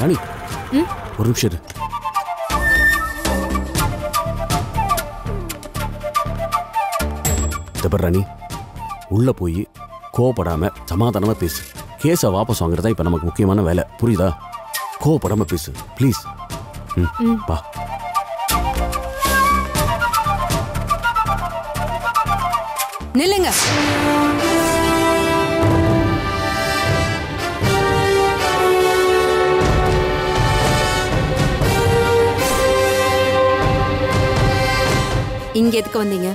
ராணி ஒரு நிமிஷம் இரு இந்த பாரு ராணி உள்ள போய் கோவப்படாம சமாதானமா பேசு கேஸை வாபஸ் வாங்குறதா இப்ப நமக்கு முக்கியமான வேலை புரியுதா கோவப்படாம பேசு ப்ளீஸ் ம் வா நில்லுங்க இங்க எதுக்கு வந்தீங்க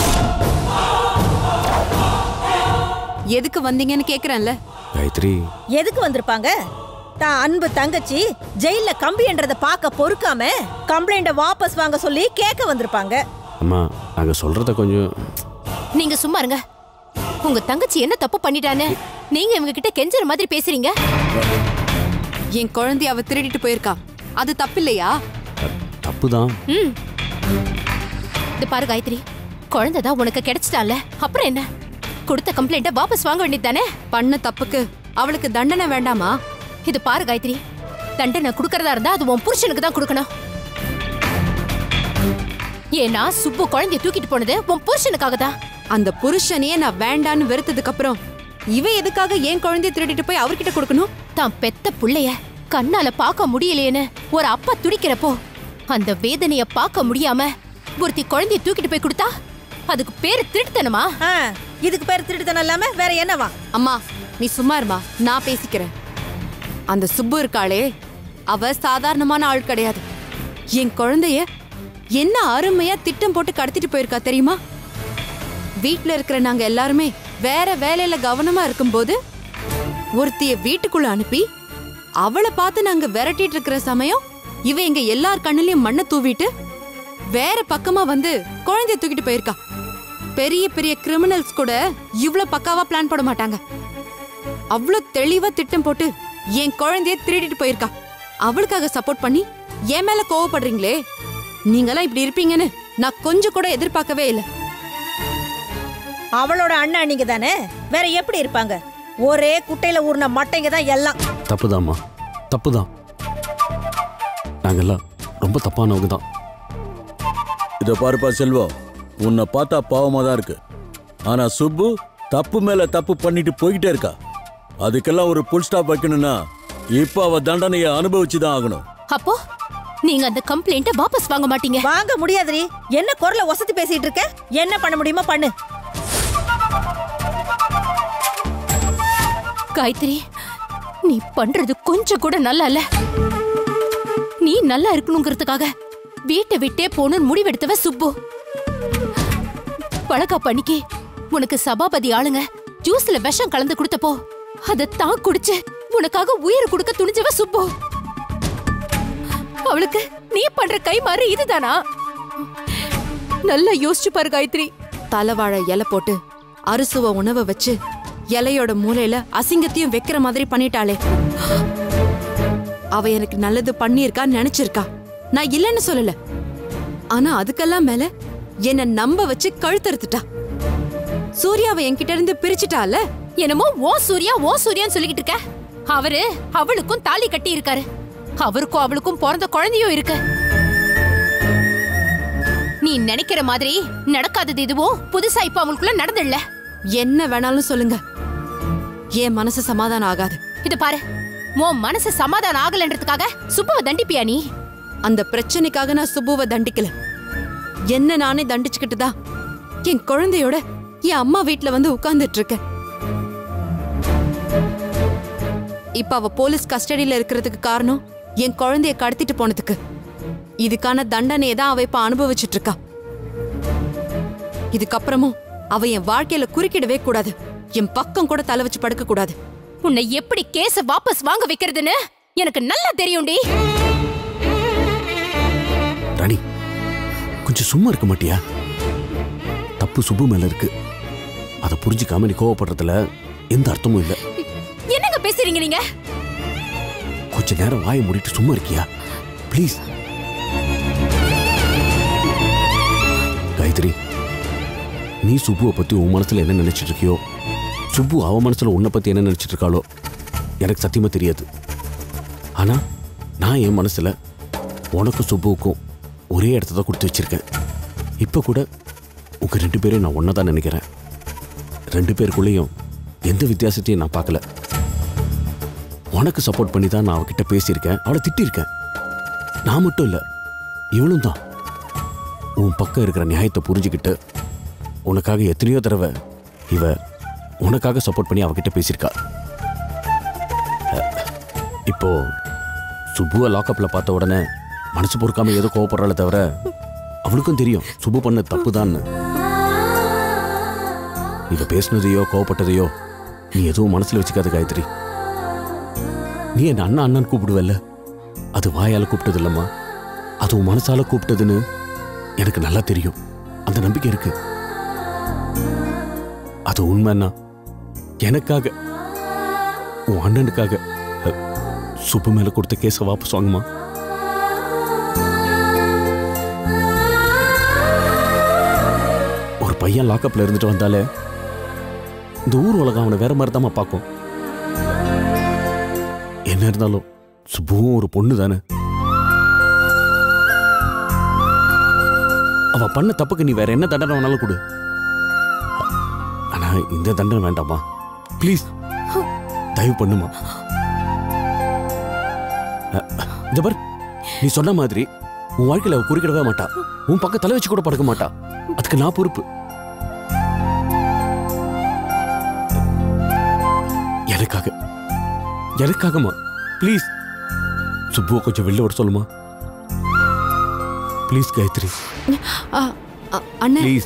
எதுக்கு வந்தீங்கன்னு கேக்குறேன்ல காயத்ரி எதுக்கு வந்திருப்பாங்க தான் அன்பு தங்கச்சி ஜெயில கம்பின்றத பார்க்க பொறுக்காம கம்ப்ளைண்ட வாபஸ் வாங்க சொல்லி கேட்க வந்திருப்பாங்க அம்மா நாங்க சொல்றத கொஞ்சம் நீங்க சும்மா இருங்க உங்க தங்கச்சி என்ன தப்பு பண்ணிட்டான்னு நீங்க இவங்க கிட்ட கெஞ்சற மாதிரி பேசுறீங்க என் குழந்தைய அவ திருடிட்டு போயிருக்கா அது தப்பில்லையா தப்பு தான் ம் இது பாரு காயத்ரி குழந்தை தான் உனக்கு கிடைச்சிட்டால அப்புறம் என்ன கொடுத்த கம்ப்ளைண்ட்டை வாபஸ் வாங்க வேண்டியது தானே பண்ண தப்புக்கு அவளுக்கு தண்டனை வேண்டாமா இது பாரு காயத்ரி தண்டனை கொடுக்கறதா இருந்தா அது உன் புருஷனுக்கு தான் கொடுக்கணும் ஏன்னா சுப்பு குழந்தைய தூக்கிட்டு போனது உன் புருஷனுக்காக தான் அந்த புருஷனையே நான் வேண்டான்னு வெறுத்ததுக்கு அப்புறம் இவ எதுக்காக என் குழந்தைய திருடிட்டு போய் அவர்கிட்ட கொடுக்கணும் தான் பெத்த புள்ளைய கண்ணால பார்க்க முடியலையேன்னு ஒரு அப்பா துடிக்கிறப்போ அந்த வேதனைய பார்க்க முடியாம ஒருத்தி குழந்தைய தூக்கிட்டு போய் கொடுத்தா அதுக்கு பேரு திருட்டுத்தனமா ஆ, இதுக்கு பேர் திருட்டுத்தனம் இல்லாம வேற என்னவா அம்மா நீ சும்மா இருமா நான் பேசிக்கிறேன் அந்த சுப்பு இருக்காளே அவ சாதாரணமான ஆள் கிடையாது என் குழந்தைய என்ன அருமையா திட்டம் போட்டு கடத்திட்டு போயிருக்கா தெரியுமா வீட்ல இருக்கிற நாங்க எல்லாருமே வேற வேலையில கவனமா இருக்கும்போது ஒருத்திய வீட்டுக்குள்ள அனுப்பி அவளை பார்த்து நாங்க விரட்டிட்டு இருக்கிற சமயம் இவ எங்க எல்லார் கண்ணுலயும் மண்ணை தூவிட்டு வேற பக்கமா வந்து குழந்தைய தூக்கிட்டு போயிருக்கா பெரிய பெரிய கிரிமினல்ஸ் கூட இவ்ளோ பக்காவா பிளான் போட மாட்டாங்க அவ்ளோ தெளிவா திட்டம் போட்டு என் குழந்தைய திருடிட்டு போயிருக்கா அவளுக்காக சப்போர்ட் பண்ணி என் மேல கோவப்படுறீங்களே நீங்களாம் இப்படி இருப்பீங்கன்னு நான் கொஞ்சம் கூட எதிர்பார்க்கவே இல்லை அவளோட அண்ணா நீங்க தானே வேற எப்படி இருப்பாங்க ஒரே குட்டையில ஊர்ன மட்டைங்க தான் எல்லாம் தப்புதாம்மா தப்புதான் நாங்கெல்லாம் ரொம்ப தப்பானவங்க தான் இதை பாருப்பா செல்வம் உன்னை பார்த்தா பாவமா தான் இருக்கு ஆனா சுப்பு தப்பு மேல தப்பு பண்ணிட்டு போய்கிட்டே இருக்கா அதுக்கெல்லாம் ஒரு புல் ஸ்டாப் வைக்கணும்னா இப்ப அவ தண்டனையை அனுபவிச்சு தான் ஆகணும் அப்போ நீங்க அந்த கம்ப்ளைண்ட்டை வாபஸ் வாங்க மாட்டீங்க வாங்க முடியாதுரி என்ன குரலை ஒசத்தி பேசிட்டு இருக்க என்ன பண்ண முடியுமோ பண்ணு காயத்ரி நீ பண்றது கொஞ்சம் கூட நல்லா இல்ல நீ நல்லா இருக்கணுங்கிறதுக்காக வீட்டை விட்டே போகணும்னு முடிவெடுத்தவ சுப்பு பழக்கா பண்ணிக்கு உனக்கு சபாபதி ஆளுங்க ஜூஸ்ல விஷம் கலந்து கொடுத்தப்போ அதை தான் குடிச்சு உனக்காக உயிர் கொடுக்க துணிஞ்சவ சுப்பு அவளுக்கு நீ பண்ற கை மாறு இதுதானா நல்லா யோசிச்சு பாரு காயத்ரி தலைவாழை இலை போட்டு அறுசுவ உணவை வச்சு இலையோட மூலையில அசிங்கத்தையும் வைக்கிற மாதிரி பண்ணிட்டாளே அவ எனக்கு நல்லது பண்ணியிருக்கான்னு நினைச்சிருக்கா நான் இல்லைன்னு சொல்லல ஆனா அதுக்கெல்லாம் மேல என்ன நம்ப வச்சு கழுத்தறுத்துட்டா சூர்யாவை என்கிட்ட இருந்து பிரிச்சுட்டால என்னமோ ஓ சூர்யா ஓ சூர்யான்னு சொல்லிக்கிட்டு இருக்க அவரு அவளுக்கும் தாலி கட்டி இருக்காரு அவருக்கும் அவளுக்கும் பிறந்த குழந்தையும் இருக்கு நீ நினைக்கிற மாதிரி நடக்காதது எதுவும் புதுசா இப்ப அவங்களுக்குள்ள நடந்துடல என்ன வேணாலும் சொல்லுங்க என் மனசு சமாதானம் ஆகாது இது பாரு உன் மனசு சமாதானம் ஆகலன்றதுக்காக சுப்புவை தண்டிப்பியா நீ அந்த பிரச்சனைக்காக நான் சுப்புவை தண்டிக்கல என்ன நானே தண்டிச்சுக்கிட்டு தான் என் குழந்தையோட என் அம்மா வீட்ல வந்து உட்கார்ந்துட்டு இருக்கேன் இப்ப அவ போலீஸ் கஸ்டடியில இருக்கிறதுக்கு காரணம் என் குழந்தைய கடத்திட்டு போனதுக்கு இதுக்கான தண்டனையை தான் அவ இப்ப அனுபவிச்சுட்டு இருக்கா இதுக்கப்புறமும் அவ என் வாழ்க்கையில குறுக்கிடவே கூடாது என் பக்கம் கூட தலை வச்சு படுக்க கூடாது உன்னை எப்படி கேஸ வாபஸ் வாங்க வைக்கிறதுன்னு எனக்கு நல்லா தெரியும்டி ராணி கொஞ்சம் சும்மா இருக்க மாட்டியா தப்பு சுப்பு மேல இருக்கு அதை புரிஞ்சுக்காம நீ கோவப்படுறதுல எந்த அர்த்தமும் இல்லை என்னங்க பேசுறீங்க நீங்க கொஞ்ச நேரம் வாயை மூடிட்டு சும்மா இருக்கியா ப்ளீஸ் காயத்ரி நீ சுப்புவை பத்தி உன் மனசுல என்ன நினைச்சிட்டு இருக்கியோ சுப்பு அவ மனசுல உன்னை பத்தி என்ன நினைச்சிட்டு இருக்காளோ எனக்கு சத்தியமா தெரியாது ஆனா நான் என் மனசில் உனக்கும் சுப்புவுக்கும் ஒரே இடத்த தான் கொடுத்து வச்சிருக்கேன் இப்போ கூட உங்கள் ரெண்டு பேரையும் நான் ஒன்றா தான் நினைக்கிறேன் ரெண்டு பேருக்குள்ளேயும் எந்த வித்தியாசத்தையும் நான் பார்க்கல உனக்கு சப்போர்ட் பண்ணி தான் நான் அவகிட்ட பேசியிருக்கேன் அவளை திட்டியிருக்கேன் நான் மட்டும் இல்லை இவளும் தான் உன் பக்கம் இருக்கிற நியாயத்தை புரிஞ்சுக்கிட்டு உனக்காக எத்தனையோ தடவை இவ உனக்காக சப்போர்ட் பண்ணி அவகிட்ட பேசியிருக்கா அஹ், இப்போ சுப்புவை லாக்கப்பில் பார்த்த உடனே மனசு பொறுக்காம ஏதோ கோவப்படுறாளே தவிர அவளுக்கும் தெரியும் சுப்பு பண்ண தப்பு இவ பேசுனதையோ கோவப்பட்டதையோ நீ எதுவும் மனசுல வச்சுக்காத காயத்ரி நீ என்ன அண்ணா அண்ணன் கூப்பிடுவல்ல அது வாயால கூப்பிட்டது இல்லம்மா அது உன் மனசால கூப்பிட்டதுன்னு எனக்கு நல்லா தெரியும் அந்த நம்பிக்கை இருக்கு அது உண்மைன்னா எனக்காக உன் அண்ணனுக்காக அ, சுப்பு மேல கொடுத்த கேஸை வாபஸ் வாங்குமா ஒரு பையன் லாக்கப்ல இருந்துட்டு வந்தாலே இந்த ஊர் உலகம் அவனை வேற மாதிரி தாம்மா பார்க்கும் என்ன இருந்தாலும் சுப்புவும் ஒரு பொண்ணு தானே அவ பண்ண தப்புக்கு நீ வேற என்ன தண்டனை வேணாலும் கொடு ஆனா இந்த தண்டனை வேண்டாமா ப்ளீஸ் தயவு பண்ணுமா அ, அ, இந்த பார் நீ சொன்ன மாதிரி உன் வாழ்க்கையில அவ குறுக்கிடவே மாட்டா உன் பக்கம் தலை வச்சு கூட படுக்க மாட்டா அதுக்கு நான் பொறுப்பு எனக்காக எனக்காகமா ப்ளீஸ் சுப்புவை கொஞ்சம் வெளில விட சொல்லுமா ப்ளீஸ் காயத்ரி ஆ, ஆ, அண்ணே ப்ளீஸ்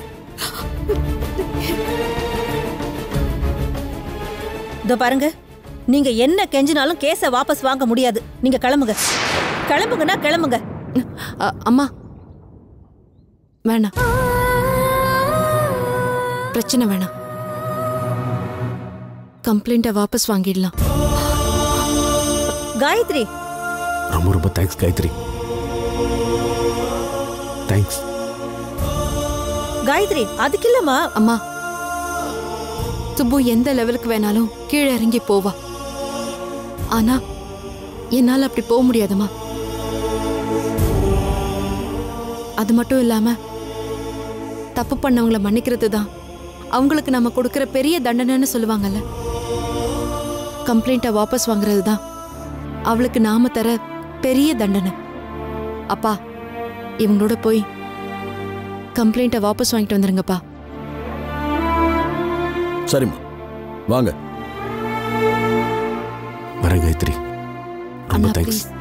இதோ பாருங்க நீங்க என்ன கெஞ்சினாலும் கேஸை வாபஸ் வாங்க முடியாது நீங்க கிளம்புங்க கிளம்புங்கன்னா கிளம்புங்க அ, அம்மா வேணாம் பிரச்சனை வேணாம் கம்ப்ளைண்ட்டை வாபஸ் வாங்கிடலாம் காயத்ரி ரொம்ப ரொம்ப தேங்க்ஸ் காயத்ரி தேங்க்ஸ் காயத்ரி அதுக்கு இல்லம்மா அம்மா சுப்பு எந்த லெவலுக்கு வேணாலும் கீழே இறங்கி போவா ஆனா என்னால அப்படி போக முடியாதும்மா அது மட்டும் இல்லாம தப்பு பண்ணவங்கள மன்னிக்கிறது தான் அவங்களுக்கு நம்ம கொடுக்கிற பெரிய தண்டனைன்னு சொல்லுவாங்கல்ல கம்ப்ளைண்ட்டை வாபஸ் வாங்குறது தான் அவளுக்கு நாம தர பெரிய தண்டனை அப்பா இவங்களோட போய் கம்ப்ளைண்ட்டை வாபஸ் வாங்கிட்டு வந்துருங்கப்பா சரிம்மா வாங்க வரேன் காயத்ரி ரொம்ப அண்ணா தேங்க்ஸ் ப்ளீஸ்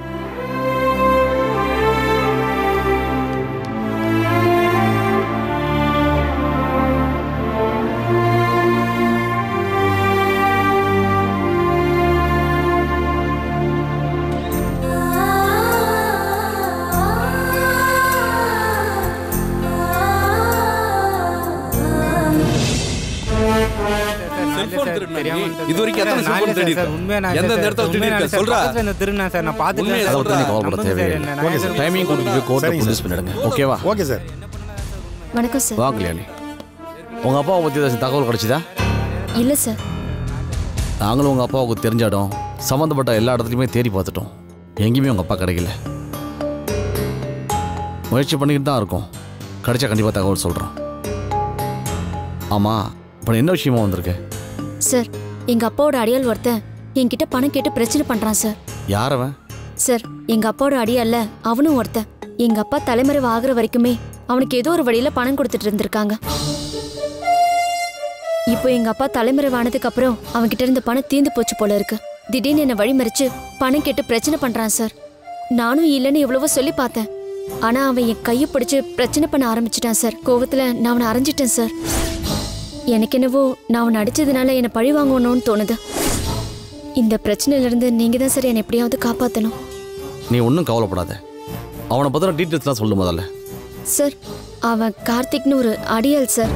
செல்போன் திருடினா நீ? இது வரைக்கும் எத்தனை செல்போன் திருடி இருக்க? எந்தெந்த இடத்துல திருடி இருக்க? சொல்றா. உண்மையை அதை சொல்றா. பத்தி கவலைப்பட தேவையில்லை டைமிங் கொடுத்துட்டு போய் கோர்ட்டை ப்ரொடியூஸ் பண்ணிடுங்க ஓகேவா ஓகே சார் வணக்கம் சார் வா கல்யாணி உங்க அப்பாவை பத்தி ஏதாச்சும் தகவல் கிடைச்சதா இல்ல சார் நாங்களும் உங்க அப்பாவுக்கு தெரிஞ்ச இடம் சம்மந்தப்பட்ட எல்லா இடத்துலையுமே தேடி பார்த்துட்டோம் எங்கேயுமே உங்க அப்பா கிடைக்கல முயற்சி பண்ணிக்கிட்டு தான் இருக்கோம் கிடைச்சா கண்டிப்பாக தகவல் சொல்கிறோம் ஆமாம் இப்போ என்ன விஷயமா வந்திருக்கு சார் எங்க அப்பாவோட அடியால் ஒருத்தன் என்கிட்ட பணம் கேட்டு பிரச்சனை பண்றான் சார் யார் அவன் சார் எங்க அப்பாவோட அடியால்ல அவனும் ஒருத்தன் எங்க அப்பா தலைமறைவு ஆகுற வரைக்குமே அவனுக்கு ஏதோ ஒரு வழியில பணம் கொடுத்துட்டு இருந்திருக்காங்க இப்போ எங்க அப்பா தலைமறைவானதுக்கு அப்புறம் அவன்கிட்ட இருந்த பணம் தீந்து போச்சு போல இருக்கு திடீர்னு என்ன வழிமறிச்சு பணம் கேட்டு பிரச்சனை பண்றான் சார் நானும் இல்லைன்னு எவ்வளவோ சொல்லி பார்த்தேன் ஆனா அவன் என் கையை பிடிச்சு பிரச்சனை பண்ண ஆரம்பிச்சிட்டான் சார் கோவத்துல நான் அவனை அரைஞ்சிட்டேன் சார் எனக்கு என்னவோ நான் அவனை அடிச்சதுனால என்னை பழி வாங்கணும்னு தோணுது இந்த பிரச்சனையில இருந்து நீங்க தான் சார் என்னை எப்படியாவது காப்பாத்தணும் நீ ஒன்றும் கவலைப்படாத அவனை பற்றின டீட்டெயில்ஸ்லாம் சொல்லு முதல்ல சார் அவன் கார்த்திக்னு ஒரு அடியாள் சார்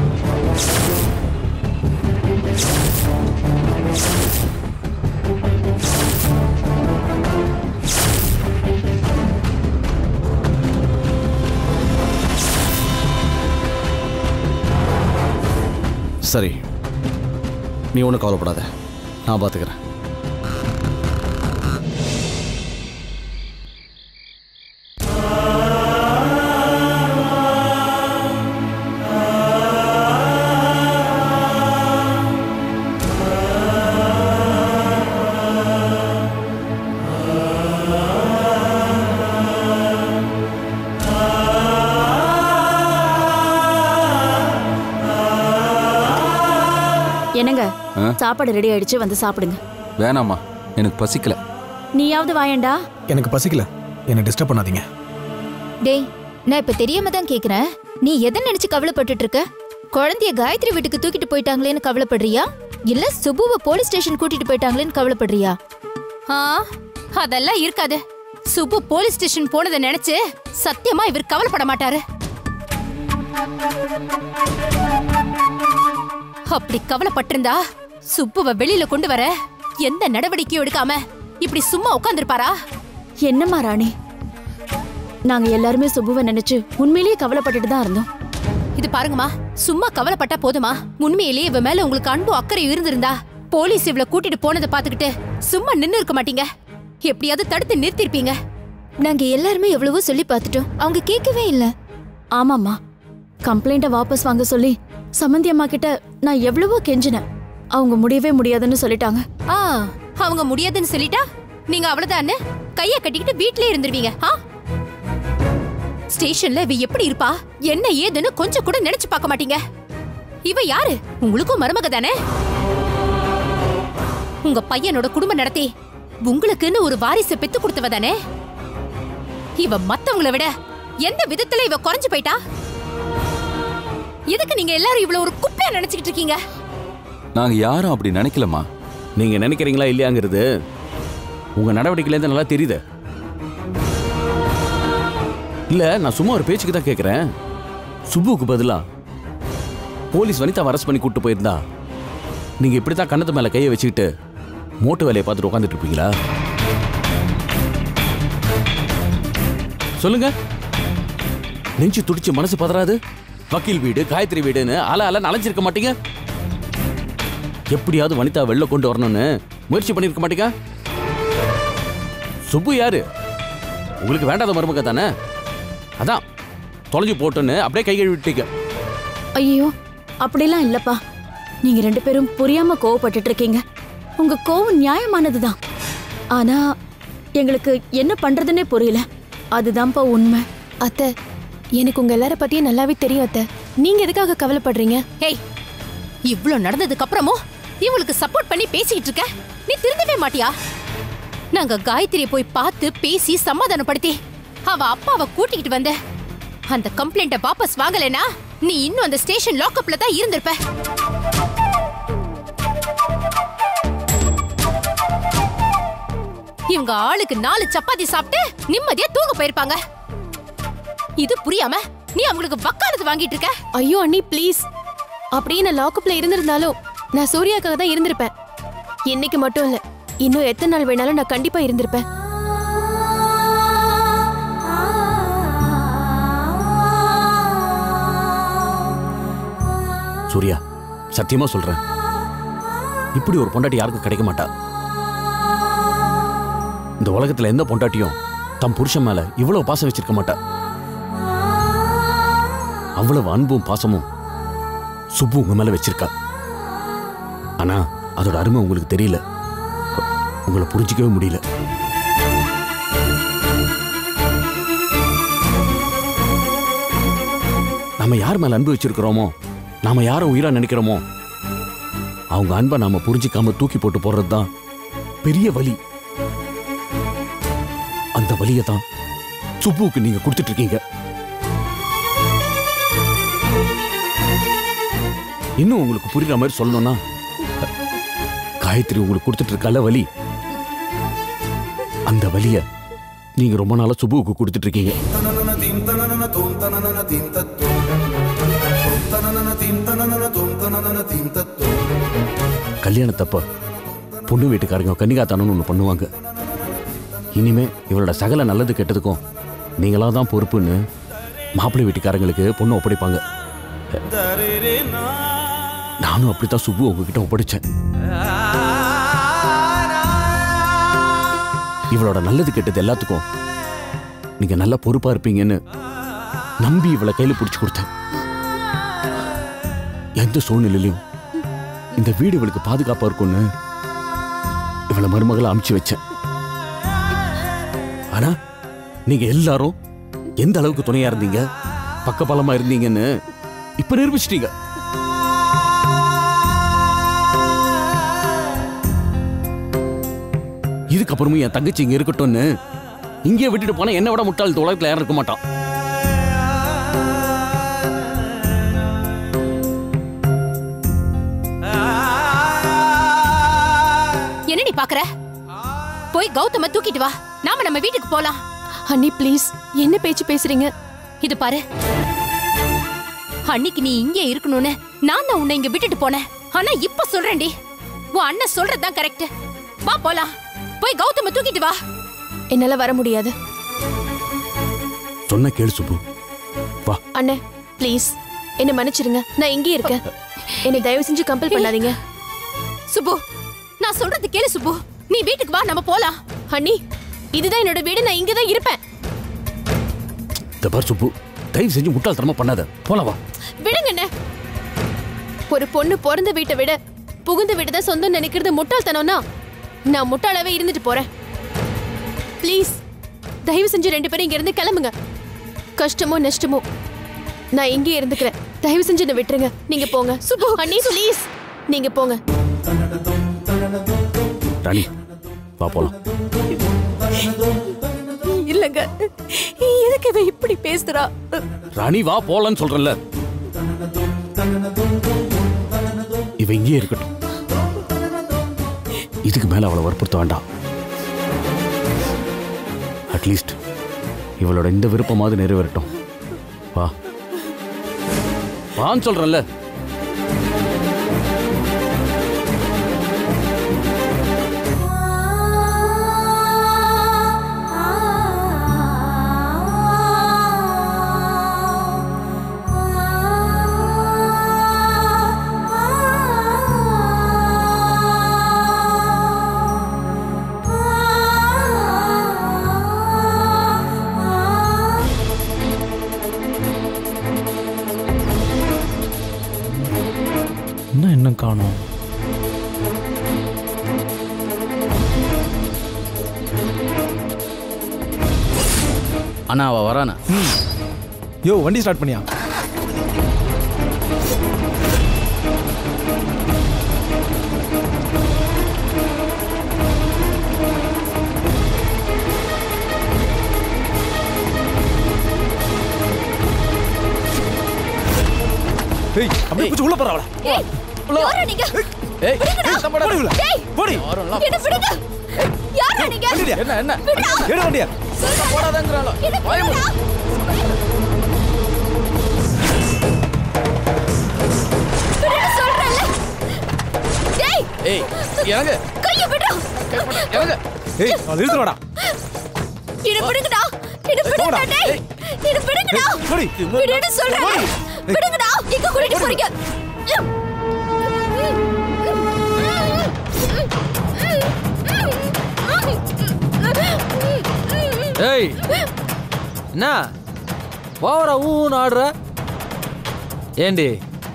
சரி நீ ஒன்றும் கவலைப்படாத நான் பார்த்துக்கிறேன் ஆ? சாப்பாடு ரெடி ஆயிடுச்சு வந்து சாப்பிடுங்க வேணாம்மா எனக்கு பசிக்கல நீயாவது வாயேண்டா எனக்கு பசிக்கல என்னை டிஸ்டர்ப் பண்ணாதீங்க டேய் நான் இப்ப தெரியாம தான் கேக்குறேன் நீ எதை நினைச்சு கவலைப்பட்டுட்டு இருக்க குழந்தைய காயத்ரி வீட்டுக்கு தூக்கிட்டு போயிட்டாங்களேன்னு கவலைப்படுறியா இல்ல சுபுவை போலீஸ் ஸ்டேஷன் கூட்டிட்டு போயிட்டாங்களேன்னு கவலைப்படுறியா ஆ அதெல்லாம் இருக்காது சுப்பு போலீஸ் ஸ்டேஷன் போனதை நினைச்சு சத்தியமா இவர் கவலைப்பட மாட்டாரு அப்படி கவலைப்பட்டிருந்தா சுப்புவ வெளியில கொண்டு வர எந்த நடவடிக்கையும் எடுக்காம இப்படி சும்மா உட்கார்ந்திருப்பாரா என்னம்மா ராணி நாங்க எல்லாருமே சுபுவை நினைச்சு உண்மையிலேயே கவலைப்பட்டுட்டு தான் இருந்தோம் இது பாருங்கம்மா சும்மா கவலைப்பட்டா போதுமா உண்மையிலேயே இவ மேல உங்களுக்கு அன்பு அக்கறை இருந்திருந்தா போலீஸ் இவள கூட்டிட்டு போனதை பாத்துக்கிட்டு சும்மா நின்னு இருக்க மாட்டீங்க எப்படியாவது தடுத்து நிறுத்திருப்பீங்க நாங்க எல்லாருமே எவ்வளவோ சொல்லி பார்த்துட்டோம் அவங்க கேட்கவே இல்ல ஆமாம்மா கம்ப்ளைண்ட்டை வாபஸ் வாங்க சொல்லி சம்மந்தி அம்மா கிட்ட நான் எவ்வளவோ கெஞ்சினேன் அவங்க முடியவே முடியாதுன்னு சொல்லிட்டாங்க ஆ அவங்க முடியாதுன்னு சொல்லிட்டா நீங்க அவ்வளவுதானே கைய கட்டிக்கிட்டு வீட்லயே இருந்துருவீங்க ஆ ஸ்டேஷன்ல இவ எப்படி இருப்பா என்ன ஏதுன்னு கொஞ்சம் கூட நினைச்சு பார்க்க மாட்டீங்க இவ யாரு உங்களுக்கும் மருமக தானே உங்க பையனோட குடும்பம் நடத்தி உங்களுக்குன்னு ஒரு வாரிசை பெத்து கொடுத்தவ தானே இவ மத்தவங்கள விட எந்த விதத்துல இவ குறைஞ்சு போயிட்டா எதுக்கு நீங்க எல்லாரும் இவ்வளவு ஒரு குப்பையா நினைச்சுக்கிட்டு இருக்கீங்க நாங்க யாரும் அப்படி நினைக்கலம்மா நீங்க நினைக்கிறீங்களா இல்லையாங்கிறது உங்க நடவடிக்கையிலேருந்து நல்லா தெரியுது இல்ல நான் சும்மா ஒரு பேச்சுக்கு தான் கேட்குறேன் சுப்புவுக்கு பதிலா போலீஸ் வனிதா அரஸ்ட் பண்ணி கூட்டு போயிருந்தா நீங்க இப்படி தான் கண்ணத்து மேல கையை வச்சுக்கிட்டு மோட்டு வேலையை பார்த்துட்டு உட்காந்துட்டு இருப்பீங்களா சொல்லுங்க நெஞ்சு துடிச்சு மனசு பதறாது வக்கீல் வீடு காயத்ரி வீடுன்னு அல அல நனைஞ்சிருக்க மாட்டீங்க எப்படியாவது வனிதா வெளில கொண்டு வரணும்னு முயற்சி பண்ணிருக்க மாட்டீங்க சுப்பு யாரு உங்களுக்கு வேண்டாத மருமக தானே அதான் தொலைஞ்சு போட்டுன்னு அப்படியே கை கழுவி விட்டீங்க ஐயோ அப்படிலாம் இல்லப்பா நீங்க ரெண்டு பேரும் புரியாம கோவப்பட்டுட்டு இருக்கீங்க உங்க கோவம் நியாயமானதுதான் ஆனா எங்களுக்கு என்ன பண்றதுன்னே புரியல அதுதான்ப்பா உண்மை அத்தை எனக்கு உங்க எல்லார பத்தியும் நல்லாவே தெரியும் அத்தை நீங்க எதுக்காக கவலைப்படுறீங்க ஏய் இவ்ளோ நடந்ததுக்கு அப்புறமும் இவளுக்கு சப்போர்ட் பண்ணி பேசிக்கிட்டு இருக்க நீ திருந்தவே மாட்டியா நாங்க காயத்ரியை போய் பார்த்து பேசி சமாதானப்படுத்தி அவ அப்பாவை கூட்டிக்கிட்டு வந்த அந்த கம்ப்ளைண்ட்டை வாபஸ் வாங்கலைனா நீ இன்னும் அந்த ஸ்டேஷன் லாக்அப்ல தான் இருந்திருப்ப இவங்க ஆளுக்கு நாலு சப்பாத்தி சாப்பிட்டு நிம்மதியா தூங்க போயிருப்பாங்க இது புரியாம நீ அவங்களுக்கு வக்காலத்து வாங்கிட்டு இருக்க ஐயோ அண்ணி ப்ளீஸ் அப்படியே நான் லாக்அப்ல இருந்திருந்தாலும் நான் சூர்யாக்காக தான் இருந்திருப்பேன் இன்னைக்கு மட்டும் இல்ல இன்னும் எத்தனை நாள் வேணாலும் நான் கண்டிப்பா இருந்திருப்பேன் சூர்யா சத்தியமா சொல்றேன் இப்படி ஒரு பொண்டாட்டி யாருக்கும் கிடைக்க மாட்டா இந்த உலகத்துல எந்த பொண்டாட்டியும் தம் புருஷன் மேல இவ்வளவு பாசம் வச்சிருக்க மாட்டா அவ்வளவு அன்பும் பாசமும் சுப்பு உங்க மேல வச்சிருக்கா ஆனா அதோட அருமை உங்களுக்கு தெரியல உங்களை புரிஞ்சிக்கவே முடியல நாம யார் மேல அன்பு வச்சிருக்கிறோமோ நாம யாரை உயிரா நினைக்கிறோமோ அவங்க அன்பை நாம புரிஞ்சிக்காம தூக்கி போட்டு போடுறது தான் பெரிய வலி அந்த வலியை தான் சுப்புவுக்கு நீங்க கொடுத்துட்டு இருக்கீங்க இன்னும் உங்களுக்கு புரியுற மாதிரி சொல்லணும்னா காயத்ரி உங்களுக்கு கொடுத்துட்டு இருக்கல வலி அந்த வலிய நீங்க ரொம்ப நாளா சுப்புவுக்கு கொடுத்துட்டு இருக்கீங்க கல்யாணத்தப்ப பொண்ணு வீட்டுக்காரங்க கன்னிகாத்தானம்னு ஒன்று பண்ணுவாங்க இனிமே இவளோட சகல நல்லது கெட்டதுக்கும் நீங்களா தான் பொறுப்புன்னு மாப்பிள்ளை வீட்டுக்காரங்களுக்கு பொண்ணு ஒப்படைப்பாங்க நானும் அப்படித்தான் சுப்பு உங்ககிட்ட ஒப்படைச்சேன் இவளோட நல்லது கெட்டது எல்லாத்துக்கும் நீங்க நல்ல பொறுப்பா இருப்பீங்கன்னு நம்பி இவளை கையில பிடிச்சு கொடுத்தேன் எந்த சூழ்நிலையிலும் இந்த வீடு இவளுக்கு பாதுகாப்பா இருக்கும்னு இவளை மருமகளை அமுச்சு வச்சேன் ஆனா நீங்க எல்லாரும் எந்த அளவுக்கு துணையா இருந்தீங்க பக்கபலமா இருந்தீங்கன்னு இப்ப நிரூபிச்சிட்டீங்க இதுக்கப்புறமும் என் தங்கச்சி இங்க இருக்கட்டும்னு இங்கே விட்டுட்டு போனா என்ன விட முட்டாள் இந்த உலகத்துல யாரும் இருக்க மாட்டான் என்னடி பாக்குற போய் கௌதம தூக்கிட்டு வா நாம நம்ம வீட்டுக்கு போலாம் அண்ணி ப்ளீஸ் என்ன பேச்சு பேசுறீங்க இது பாரு அன்னைக்கு நீ இங்கே இருக்கணும்னு நான் தான் உன்னை இங்க விட்டுட்டு போனேன் ஆனா இப்ப சொல்றேன்டி உன் அண்ணன் சொல்றதுதான் கரெக்ட் வா போலாம் போய் கௌதம தூக்கிட்டு வா என்னால வர முடியாது சொன்ன கேளு சுப்பு வா அண்ணே ப்ளீஸ் என்ன மன்னிச்சிருங்க நான் இங்கே இருக்கேன் என்னை தயவு செஞ்சு கம்பல் பண்ணாதீங்க சுப்பு நான் சொல்றது கேளு சுப்பு நீ வீட்டுக்கு வா நம்ம போலாம் அண்ணி இதுதான் என்னோட வீடு நான் இங்க தான் இருப்பேன் இந்த பார் சுப்பு தயவு செஞ்சு முட்டாள்தனமா பண்ணாத போலாம் வா விடுங்க அண்ணே ஒரு பொண்ணு பிறந்த வீட்டை விட புகுந்த வீட்டை தான் சொந்தம் நினைக்கிறது முட்டாள்தனம்னா நான் முட்டாளாவே இருந்துட்டு போறேன் ப்ளீஸ் தயவு செஞ்சு ரெண்டு பேரும் இங்க இருந்து கிளம்புங்க கஷ்டமோ நஷ்டமோ நான் இங்கே இருந்துக்கிறேன் தயவு செஞ்சு என்ன விட்டுருங்க நீங்க போங்க சுபு அண்ணி ப்ளீஸ் நீங்க போங்க ராணி வா போலாம் இல்லங்க எதுக்கு இவ இப்படி பேசுறா ராணி வா போலான்னு சொல்றேன்ல இவ இங்கே இருக்கட்டும் இதுக்கு மேல அவளை வற்புறுத்த வேண்டாம் அட்லீஸ்ட் இவளோட இந்த விருப்பமாவது நிறைவேறட்டும் வா வான்னு சொல்றேன்ல என்ன இன்னும் காணோம் அண்ணா அவ வரானே யோ வண்டி ஸ்டார்ட் பண்ணியா ஏய் அப்படியே கொஞ்சம் உள்ள போறா அவள ஏய் யாரா நீங்க ஏய் போடி உள்ள போடி என்ன விடுங்க யாரா நீங்க என்ன என்ன விடுடா. எடு வண்டியா போடாதங்கறாளோ என்ன விடுடா. விடுடா சொல்றேன்ல. டேய் ஏய் இறங்கு கைய விடுடா இறங்கு ஏய் அது இழுத்துடா இத விடுங்கடா இத விடுங்கடா டேய் இத விடுங்கடா போடி விடுன்னு சொல்றேன் விடுங்கடா எங்க கூட்டிட்டு போறீங்க ஏய் என்ன ஓவரா ஊன்னு ஆடுற ஏண்டி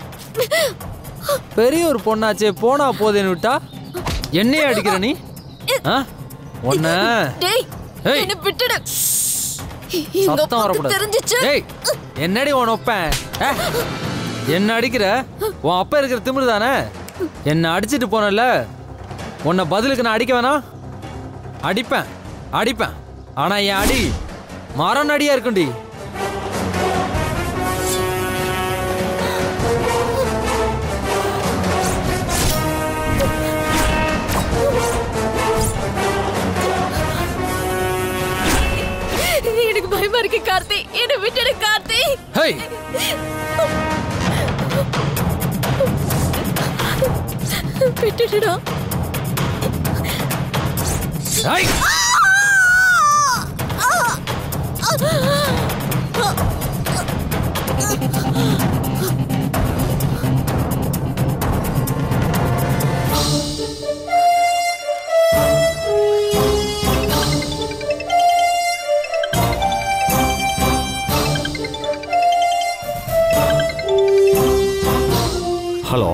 பெரிய ஒரு பொண்ணாச்சே போனா போதேன்னு விட்டா என்னையே அடிக்கிற நீ ஆ ஒன்ன டேய் ஏய். என்ன விட்டுடு எங்க சத்தம் அப்பாக்கு வரக்கூடாது தெரிஞ்சிச்சு ஏய் என்னடி உன் ஒப்பேன் ஏ, என்ன அடிக்கிற உன் அப்பா இருக்கிற திமிரு தானே என்ன அடிச்சிட்டு போனல உன்னை பதிலுக்கு நான் அடிக்க வேணாம் அடிப்பேன் அடிப்பேன் ஆனா என் அடி மரம் அடியா இருக்கும்டி எனக்கு பயமா இருக்கு கார்த்தி என்ன விட்டுடு கார்த்தி ஹேய் விட்டுடுடா ஹேய் ஹலோ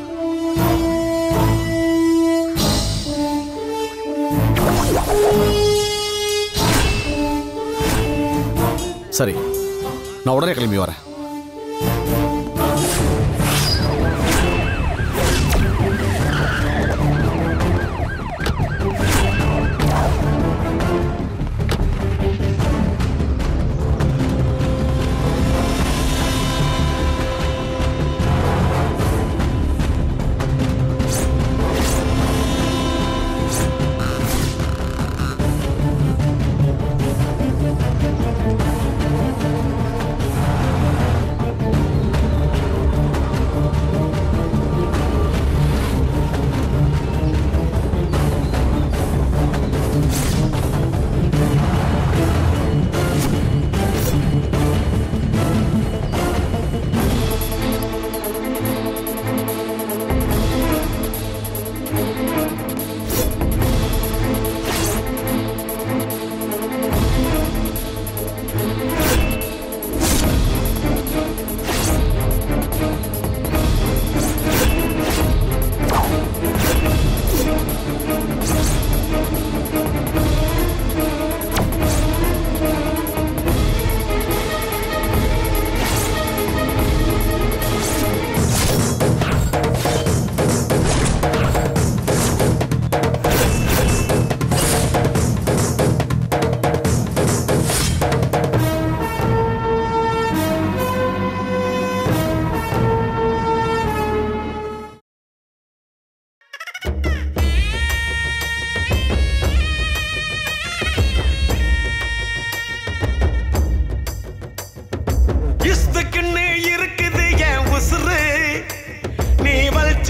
சரி நான் உடனே கிளம்பி வரேன்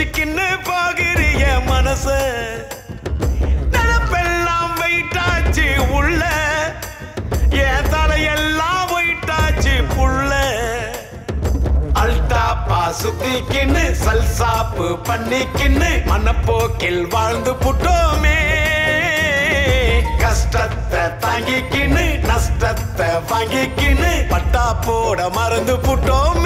வச்சுக்கின்னு பாக்குறிய மனச நினப்பெல்லாம் வெயிட்டாச்சு உள்ள என் தலையெல்லாம் வெயிட்டாச்சு புள்ள அல்டாப்பா சுத்திக்கின்னு சல்சாப்பு பண்ணிக்கின்னு மனப்போக்கில் வாழ்ந்து புட்டோமே கஷ்டத்தை தாங்கிக்கின்னு நஷ்டத்தை வாங்கிக்கின்னு பட்டா போட மறந்து புட்டோமே